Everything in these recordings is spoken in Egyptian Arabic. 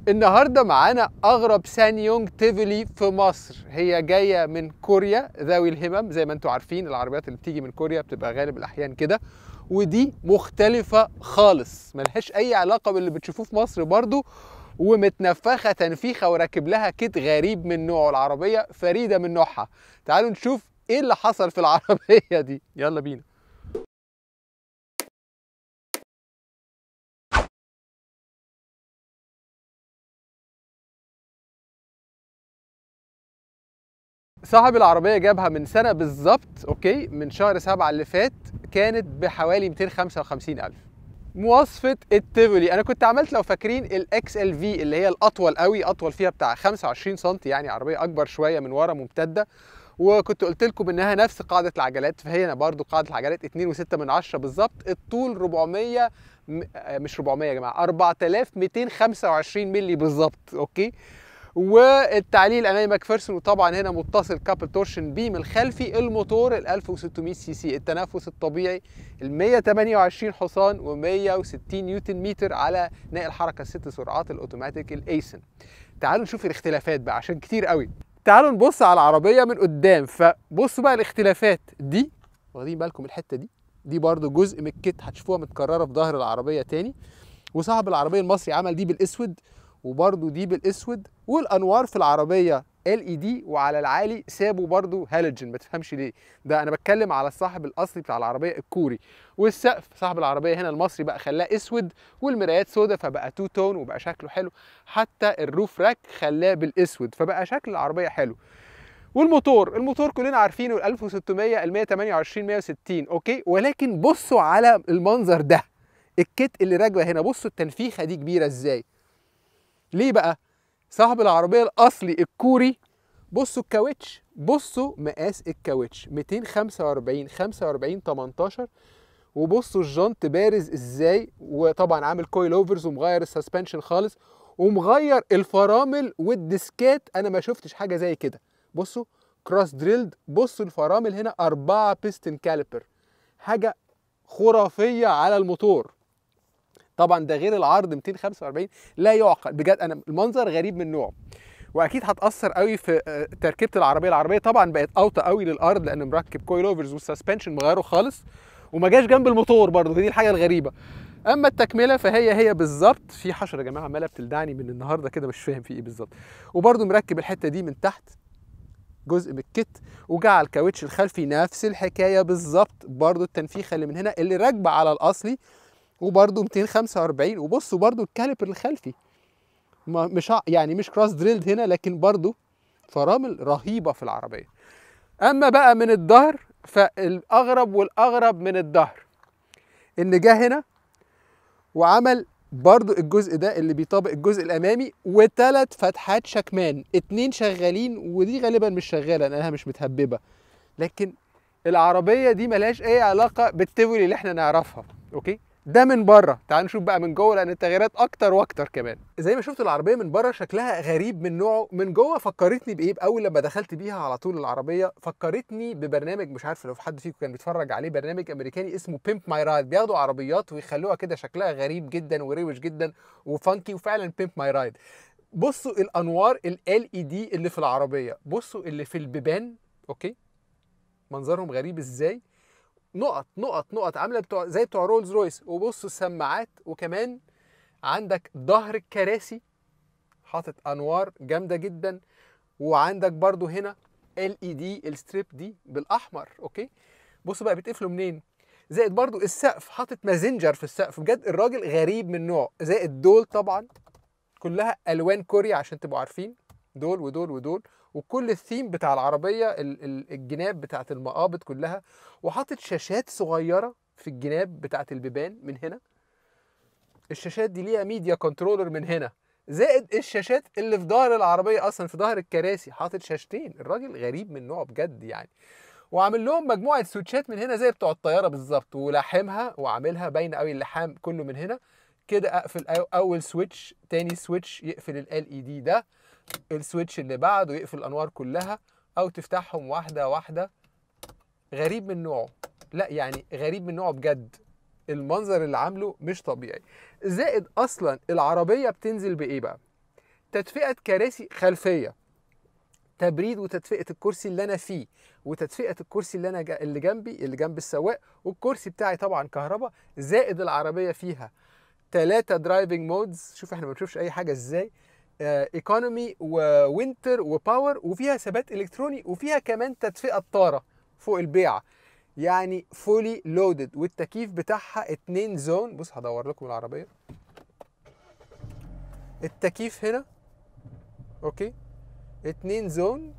النهارده معانا اغرب سانيونج تيفلي في مصر هي جايه من كوريا ذوي الهمم زي ما انتم عارفين العربيات اللي بتيجي من كوريا بتبقى غالب الاحيان كده ودي مختلفه خالص ملهاش اي علاقه باللي بتشوفوه في مصر برضو ومتنفخه تنفيخه وراكب لها كيت غريب من نوعه العربيه فريده من نوعها تعالوا نشوف ايه اللي حصل في العربيه دي يلا بينا صاحب العربية جابها من سنة بالظبط اوكي من شهر سبعة اللي فات كانت بحوالي 255 ألف مواصفة التيفولي أنا كنت عملت لو فاكرين الإكس ال في اللي هي الأطول قوي أطول فيها بتاع 25 سم يعني عربية أكبر شوية من ورا ممتدة وكنت قلت لكم انها نفس قاعده العجلات فهي أنا برضو قاعده العجلات 2.6 من 10 بالظبط الطول 400 م- آه، مش 400 يا جماعه 4225 مللي بالظبط اوكي والتعليل الامامي ماكفيرسون وطبعا هنا متصل كابل تورشن بيم الخلفي الموتور ال 1600 سي سي التنفس الطبيعي ال 128 حصان و160 نيوتن متر على نقل حركه ست سرعات الاوتوماتيك الايسن تعالوا نشوف الاختلافات بقى عشان كتير قوي تعالوا نبص على العربيه من قدام فبصوا بقى الاختلافات دي واخدين بالكم الحته دي دي برضو جزء من الكت هتشوفوها متكرره في ظهر العربيه تاني وصاحب العربيه المصري عمل دي بالاسود وبرضو دي بالاسود والانوار في العربيه ال اي دي وعلى العالي سابوا برضو هالوجين ما تفهمش ليه ده انا بتكلم على الصاحب الاصلي بتاع العربيه الكوري والسقف صاحب العربيه هنا المصري بقى خلاه اسود والمرايات سودا فبقى تو تون وبقى شكله حلو حتى الروف راك خلاه بالاسود فبقى شكل العربيه حلو والموتور الموتور كلنا عارفينه ال 1600 ال 128 160 اوكي ولكن بصوا على المنظر ده الكت اللي راكبه هنا بصوا التنفيخه دي كبيره ازاي ليه بقى صاحب العربيه الاصلي الكوري بصوا الكاوتش بصوا مقاس الكاوتش 245 45 18 وبصوا الجنط بارز ازاي وطبعا عامل كويل اوفرز ومغير السسبنشن خالص ومغير الفرامل والديسكات انا ما شفتش حاجه زي كده بصوا كروس دريلد بصوا الفرامل هنا أربعة بيستن كاليبر حاجة خرافية على الموتور طبعا ده غير العرض 245 لا يعقل بجد انا المنظر غريب من نوعه واكيد هتاثر قوي في آه، تركيبه العربيه العربيه طبعا بقت اوطى قوي للارض لان مركب كويل اوفرز والسسبنشن مغيره خالص وما جاش جنب الموتور برضه دي الحاجه الغريبه اما التكمله فهي هي بالظبط في حشره يا جماعه عماله بتلدعني من النهارده كده مش فاهم في ايه بالظبط وبرضه مركب الحته دي من تحت جزء من الكت وجعل الكاوتش الخلفي نفس الحكايه بالظبط برضه التنفيخه اللي من هنا اللي راكبه على الاصلي وبرده 245 وبصوا برده الكاليبر الخلفي ما مش ع- يعني مش كروس دريلد هنا لكن برده فرامل رهيبه في العربيه اما بقى من الظهر فالاغرب والاغرب من الظهر ان جه هنا وعمل برضو الجزء ده اللي بيطابق الجزء الامامي وثلاث فتحات شكمان اتنين شغالين ودي غالبا مش شغاله لانها مش متهببه لكن العربيه دي ملهاش اي علاقه بالتيفولي اللي احنا نعرفها اوكي ده من بره تعال نشوف بقى من جوه لان التغييرات اكتر واكتر كمان زي ما شفت العربيه من بره شكلها غريب من نوعه من جوه فكرتني بايه باول لما دخلت بيها على طول العربيه فكرتني ببرنامج مش عارف لو في حد فيكم كان بيتفرج عليه برنامج امريكاني اسمه بيمب ماي رايد بياخدوا عربيات ويخلوها كده شكلها غريب جدا وروش جدا وفانكي وفعلا بيمب ماي رايد بصوا الانوار ال اي دي اللي في العربيه بصوا اللي في البيبان اوكي منظرهم غريب ازاي نقط نقط نقط عامله بتوع زي بتوع رولز رويس وبصوا السماعات وكمان عندك ظهر الكراسي حاطط انوار جامده جدا وعندك برضو هنا ال اي دي الستريب دي بالاحمر اوكي بصوا بقى بيتقفلوا منين زائد برضو السقف حاطط مازنجر في السقف بجد الراجل غريب من نوعه زائد دول طبعا كلها الوان كوريا عشان تبقوا عارفين دول ودول ودول وكل الثيم بتاع العربيه ال- ال- الجناب بتاعت المقابض كلها وحاطط شاشات صغيره في الجناب بتاعت البيبان من هنا الشاشات دي ليها ميديا كنترولر من هنا زائد الشاشات اللي في ظهر العربيه اصلا في ظهر الكراسي حاطط شاشتين الراجل غريب من نوعه بجد يعني وعامل لهم مجموعه سويتشات من هنا زي بتوع الطياره بالظبط ولاحمها وعاملها باين قوي اللحام كله من هنا كده اقفل أو- اول سويتش تاني سويتش يقفل ال اي دي ده السويتش اللي بعده يقفل الانوار كلها او تفتحهم واحده واحده غريب من نوعه لا يعني غريب من نوعه بجد المنظر اللي عامله مش طبيعي زائد اصلا العربيه بتنزل بايه بقى تدفئه كراسي خلفيه تبريد وتدفئه الكرسي اللي انا فيه وتدفئه الكرسي اللي انا جا- اللي جنبي اللي جنب السواق والكرسي بتاعي طبعا كهرباء زائد العربيه فيها ثلاثه درايفنج مودز شوف احنا ما بنشوفش اي حاجه ازاي ايكونومي ووينتر وباور وفيها ثبات الكتروني وفيها كمان تدفئه طاره فوق البيعه يعني فولي لودد والتكييف بتاعها اتنين زون بص هدور لكم العربيه التكييف هنا اوكي اتنين زون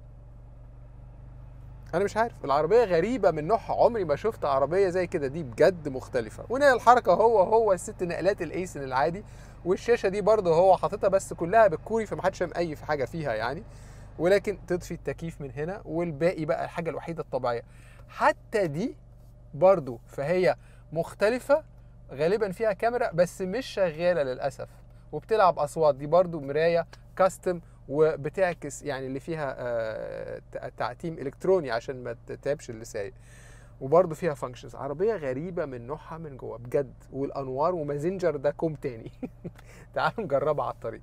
انا مش عارف العربيه غريبه من نوعها عمري ما شفت عربيه زي كده دي بجد مختلفه ونهي الحركه هو هو الست نقلات الايسن العادي والشاشه دي برضه هو حاططها بس كلها بالكوري فمحدش فاهم اي في حاجه فيها يعني ولكن تطفي التكييف من هنا والباقي بقى الحاجه الوحيده الطبيعيه حتى دي برضه فهي مختلفه غالبا فيها كاميرا بس مش شغاله للاسف وبتلعب اصوات دي برضه مرايه كاستم وبتعكس يعني اللي فيها آه، ت- تعتيم الكتروني عشان ما تتعبش اللي سايق وبرضه فيها فانكشنز عربيه غريبه من نوعها من جوه بجد والانوار ومازنجر ده كوم تاني تعالوا نجربها على الطريق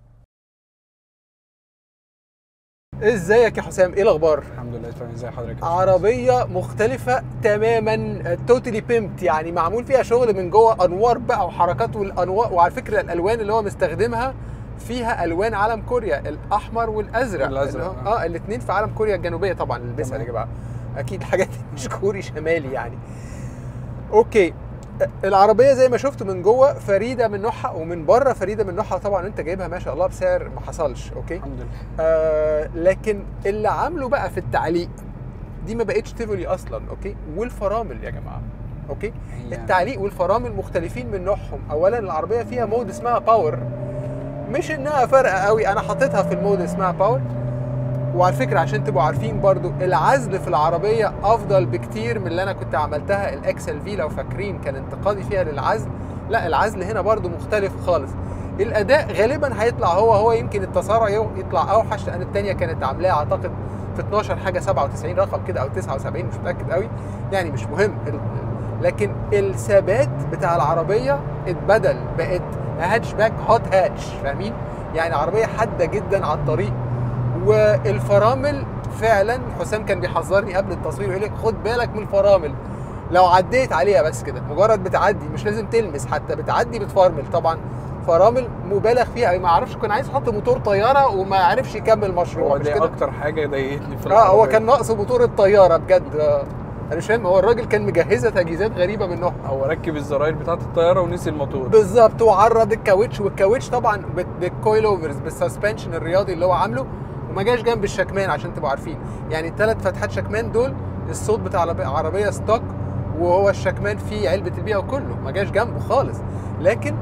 ازيك يا حسام ايه الاخبار الحمد لله تمام ازي حضرتك يا عربيه مختلفه تماما توتالي بيمت يعني معمول فيها شغل من جوه انوار بقى وحركات والانوار وعلى فكره الالوان اللي هو مستخدمها فيها الوان علم كوريا الاحمر والازرق والأزرق، اللي هو- اه الاثنين في علم كوريا الجنوبيه طبعا نلبسها يا تمام. جماعه اكيد حاجات مش كوري شمالي يعني اوكي العربيه زي ما شفت من جوه فريده من نوعها ومن بره فريده من نوعها طبعا انت جايبها ما شاء الله بسعر ما حصلش اوكي الحمد لله آه لكن اللي عامله بقى في التعليق دي ما بقتش تيفولي اصلا اوكي والفرامل يا جماعه اوكي هي- التعليق والفرامل مختلفين من نوعهم اولا العربيه فيها مود اسمها باور مش انها فارقه قوي انا حاططها في المود اسمها باور وعلى فكره عشان تبقوا عارفين برضو العزل في العربيه افضل بكتير من اللي انا كنت عملتها الاكسل في لو فاكرين كان انتقادي فيها للعزل لا العزل هنا برضو مختلف خالص الاداء غالبا هيطلع هو هو يمكن التسارع يو- يطلع اوحش لان الثانيه كانت عاملاها اعتقد في 12 حاجه 97 رقم كده او 79 مش متاكد قوي يعني مش مهم ال- لكن الثبات بتاع العربيه اتبدل بقت هاتشباك هوت هاتش فاهمين يعني عربيه حاده جدا على الطريق والفرامل فعلا حسام كان بيحذرني قبل التصوير يقول لك خد بالك من الفرامل لو عديت عليها بس كده مجرد بتعدي مش لازم تلمس حتى بتعدي بتفرمل طبعا فرامل مبالغ فيها ما اعرفش كان عايز يحط موتور طياره وما عرفش يكمل مشروع هو مش دي كده اكتر حاجه ضايقتني في اه هو العربية. كان ناقصه موتور الطياره بجد آه. انا مش فاهم هو الراجل كان مجهزه تجهيزات غريبه من نوعها هو ركب الزراير بتاعه الطياره ونسي الموتور بالظبط وعرض الكاوتش والكاوتش طبعا بت- بالكويل اوفرز بالسسبنشن الرياضي اللي هو عامله وما جاش جنب الشكمان عشان تبقوا عارفين يعني الثلاث فتحات شكمان دول الصوت بتاع العربية- عربيه ستوك وهو الشكمان فيه علبه البيئه وكله ما جاش جنبه خالص لكن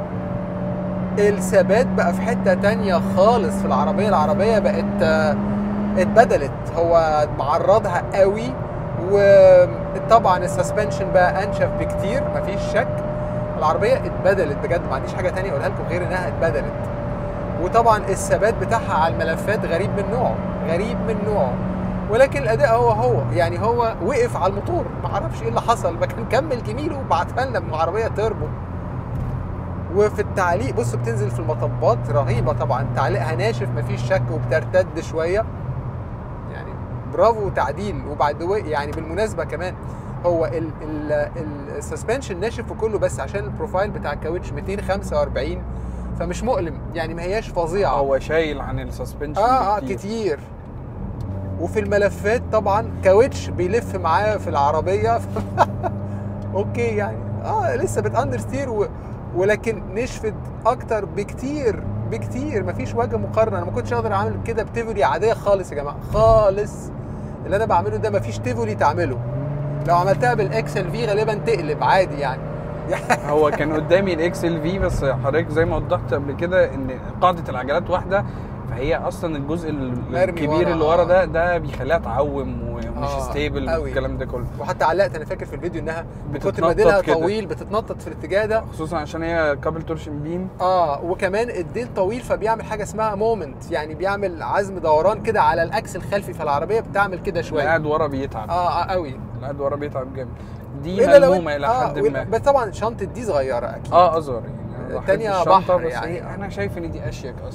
الثبات بقى في حته تانية خالص في العربيه العربيه بقت آه، اتبدلت هو معرضها قوي وطبعا السسبنشن بقى انشف بكتير مفيش شك العربيه اتبدلت بجد ما عنديش حاجه تانية اقولها لكم غير انها اتبدلت وطبعا الثبات بتاعها على الملفات غريب من نوعه غريب من نوعه ولكن الاداء هو هو يعني هو وقف على الموتور ما اعرفش ايه اللي حصل ما كان كمل جميله وبعتها لنا بعربيه تربو وفي التعليق بص بتنزل في المطبات رهيبه طبعا تعليقها ناشف مفيش شك وبترتد شويه يعني برافو تعديل وبعد و- يعني بالمناسبه كمان هو السسبنشن ناشف في كله بس عشان البروفايل بتاع الكاوتش 245 فمش مؤلم يعني ما هياش فظيعه هو شايل عن السسبنشن اه اه بكتير. كتير وفي الملفات طبعا كاوتش بيلف معاه في العربيه اوكي يعني اه لسه بتاندرستير و... ولكن نشفت اكتر بكتير بكتير مفيش وجه مقارنه انا ما كنتش اقدر اعمل كده بتيفولي عاديه خالص يا جماعه خالص اللي انا بعمله ده مفيش تيفولي تعمله لو عملتها بالاكسل في غالبا تقلب عادي يعني هو كان قدامي الاكس ال في بس حضرتك زي ما وضحت قبل كده ان قاعده العجلات واحده فهي اصلا الجزء ال- مرمي الكبير ورا، اللي آه. ورا ده ده بيخليها تعوم ومش آه، ستيبل أوي. والكلام ده كله وحتى علقت انا فاكر في الفيديو انها من كتر بتتنطط ما ديلها كده. طويل بتتنطط في الاتجاه ده خصوصا عشان هي كابل تورشن بيم اه وكمان الديل طويل فبيعمل حاجه اسمها مومنت يعني بيعمل عزم دوران كده على الاكس الخلفي فالعربيه بتعمل كده اللي شويه قاعد ورا بيتعب اه اه قوي اللي قاعد ورا بيتعب جامد دي إلا لو ملمومه الى آه حد وال- ما بس طبعا شنطه دي صغيره اكيد اه اصغر يعني أنا بحب التانية الشنطة، بحر بس يعني. هي- انا شايف ان دي اشيك اصلا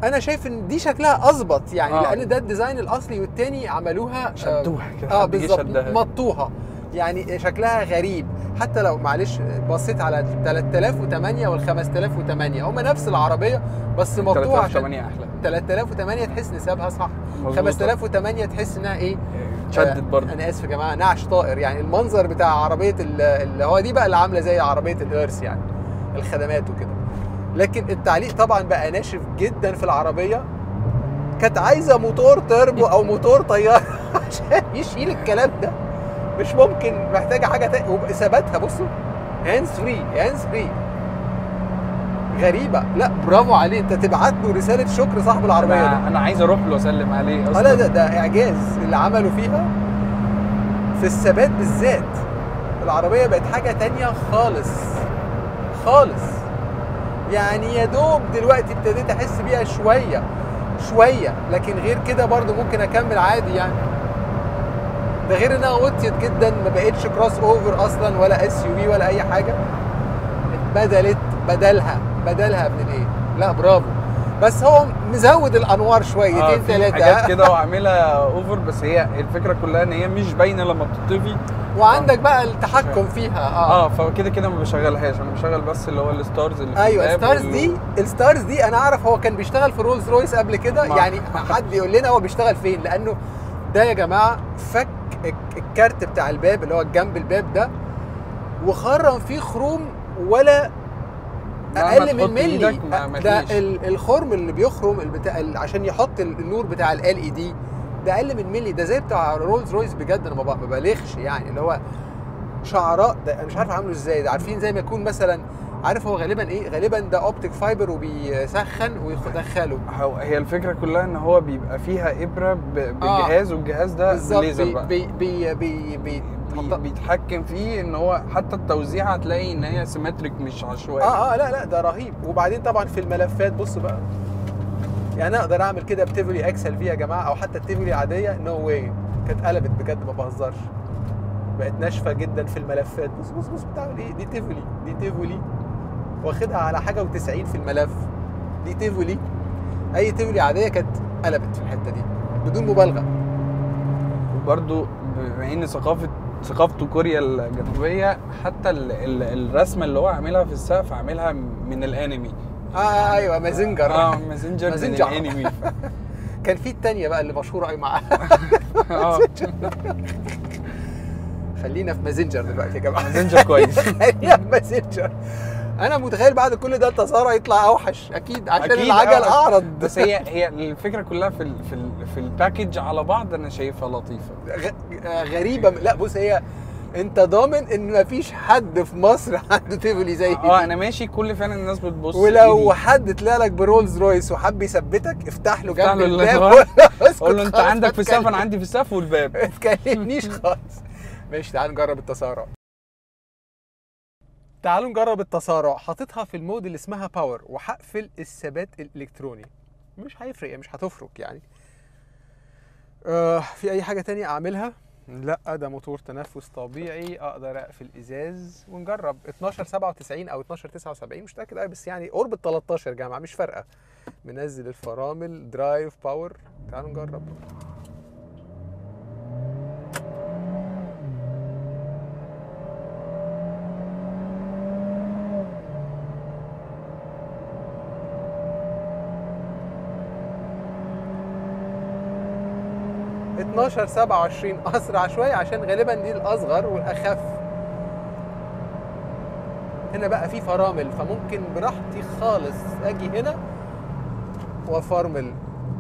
انا شايف ان دي شكلها اظبط يعني آه. لان ده الديزاين الاصلي والتاني عملوها آه، شدوها كده اه حد جه بالظبط شدها. مطوها يعني شكلها غريب حتى لو معلش بصيت على 3008 وال 5008 هم نفس العربيه بس مطوها عشان 3008 احلى 3008 تحس نسابها صح مظبوط. 5008 تحس انها ايه شدت آه، برضه انا اسف يا جماعه نعش طائر يعني المنظر بتاع عربيه ال- اللي هو دي بقى اللي عامله زي عربيه الارث يعني الخدمات وكده لكن التعليق طبعا بقى ناشف جدا في العربيه كانت عايزه موتور تربو او موتور طياره عشان يشيل الكلام ده مش ممكن محتاجه حاجه تانية وثباتها بصوا هاندز فري هاندز فري غريبه لا برافو عليه انت تبعت له رساله شكر صاحب العربيه ده انا, أنا عايز اروح له اسلم عليه اه اصلا لا ده ده اعجاز اللي عملوا فيها في الثبات بالذات العربيه بقت حاجه تانية خالص خالص يعني يا دوب دلوقتي ابتديت احس بيها شويه شويه لكن غير كده برضو ممكن اكمل عادي يعني ده غير انها وطيت جدا ما بقتش كروس اوفر اصلا ولا اس يو في ولا اي حاجه اتبدلت بدلها بدلها من ايه لا برافو بس هو مزود الانوار شويتين آه، في ثلاثه حاجات كده وعاملها اوفر بس هي الفكره كلها ان هي مش باينه لما بتطفي وعندك بقى التحكم فيها اه, اه فكده كده ما بشغلهاش انا بشغل بس اللي هو الستارز اللي في ايوه الباب ستارز وال- دي الستارز دي انا اعرف هو كان بيشتغل في رولز رويس قبل كده ما- يعني حد يقول لنا هو بيشتغل فين لانه ده يا جماعه فك الك- الكارت بتاع الباب اللي هو جنب الباب ده وخرم فيه خروم ولا مهما اقل من تحط ملي إيدك ما- ما ده فيش. ال- الخرم اللي بيخرم البتاع ال- عشان يحط ال- النور بتاع ال اي دي ده اقل من ملي ده زي بتاع رولز رويس بجد انا ما ب- ما ببالغش يعني اللي هو شعراء ده انا مش عارف عامله ازاي ده عارفين زي ما يكون مثلا عارف هو غالبا ايه غالبا ده اوبتيك فايبر وبيسخن ويدخله هو- هي الفكره كلها ان هو بيبقى فيها ابره ب- بالجهاز والجهاز ده بالظبط ليزر بي بقى بي بي بي بي بي- بيتحكم فيه ان هو حتى التوزيع هتلاقي ان هي سيمتريك مش عشوائي اه اه لا لا ده رهيب وبعدين طبعا في الملفات بص بقى يعني انا اقدر اعمل كده بتيفولي اكسل في يا جماعه او حتى التيفولي عاديه نو no واي كانت قلبت بجد ما بهزرش بقت ناشفه جدا في الملفات بص بص بص بتعمل ايه دي تيفولي دي تيفولي واخدها على حاجه و90 في الملف دي تيفولي اي تيفولي عاديه كانت قلبت في الحته دي بدون مبالغه وبرده بما ان ثقافه ثقافته كوريا الجنوبيه حتى ال ال الرسمه اللي هو عاملها في السقف عاملها من الانمي اه, آه ايوه مازنجر اه مازنجر من مازنجر. الانمي كان في التانية بقى اللي مشهوره قوي معاها اه خلينا في مازنجر دلوقتي يا جماعه مازنجر كويس خلينا في مازنجر انا متخيل بعد كل ده التسارع يطلع اوحش اكيد عشان أكيد، العجل آه. اعرض بس هي هي الفكره كلها في ال في ال في الباكج على بعض انا شايفها لطيفه غ- آه، غريبه لا بص هي انت ضامن ان مفيش حد في مصر عنده تيفولي زي اه دي انا ماشي كل فعلا الناس بتبص ولو إيدي. حد طلع لك برولز رويس وحب يثبتك افتح له افتح جنب له الباب الأدوار. وقول له اسكت قول له انت خالص، عندك ما في السقف انا تكلم- عندي في السقف والباب ما تكلمنيش خالص ماشي تعال نجرب التسارع تعالوا نجرب التسارع حاططها في المود اللي اسمها باور وهقفل الثبات الالكتروني مش هيفرق مش هتفرق يعني آه في اي حاجه تانية اعملها لا ده موتور تنفس طبيعي اقدر اقفل ازاز ونجرب 12 97 او 12 79 مش متاكد قوي بس يعني قرب ال 13 يا جماعه مش فارقه منزل الفرامل درايف باور تعالوا نجرب اتناشر سبعة وعشرين أسرع شوية عشان غالبا دي الأصغر والأخف هنا بقى في فرامل فممكن براحتي خالص أجي هنا وأفرمل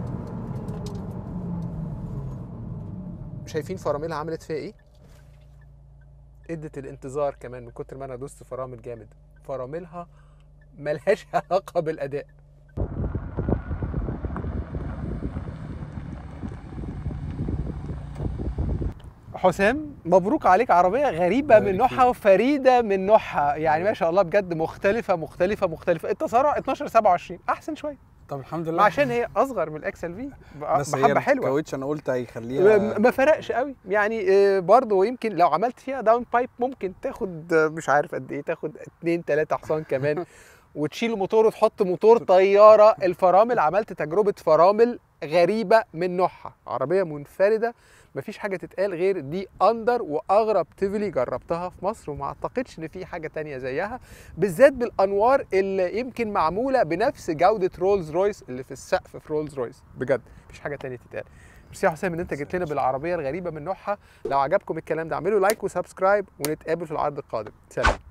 شايفين فراملها عملت فيها إيه؟ ادت الانتظار كمان من كتر ما أنا دوست فرامل جامد فراملها ملهاش علاقة بالأداء حسام مبروك عليك عربية غريبة الله من يبارك نوعها وفريدة من نوعها يعني ما شاء الله بجد مختلفة مختلفة مختلفة التسارع 12 27 أحسن شوية طب الحمد ما لله عشان هي أصغر من الإكسل في بس هي بحبة حلوة الكاوتش انا قلت هيخليها م- ما فرقش قوي يعني آه، برضه يمكن لو عملت فيها داون بايب ممكن تاخد آه، مش عارف قد ايه تاخد اتنين تلاتة حصان كمان وتشيل الموتور وتحط موتور طياره الفرامل عملت تجربه فرامل غريبه من نوعها عربيه منفرده مفيش حاجه تتقال غير دي اندر واغرب تيفلي جربتها في مصر وما اعتقدش ان في حاجه تانية زيها بالذات بالانوار اللي يمكن معموله بنفس جوده رولز رويس اللي في السقف في رولز رويس بجد مفيش حاجه تانية تتقال ميرسي يا حسام ان انت جيت لنا بالعربيه الغريبه من نوعها لو عجبكم الكلام ده اعملوا لايك وسبسكرايب ونتقابل في العرض القادم سلام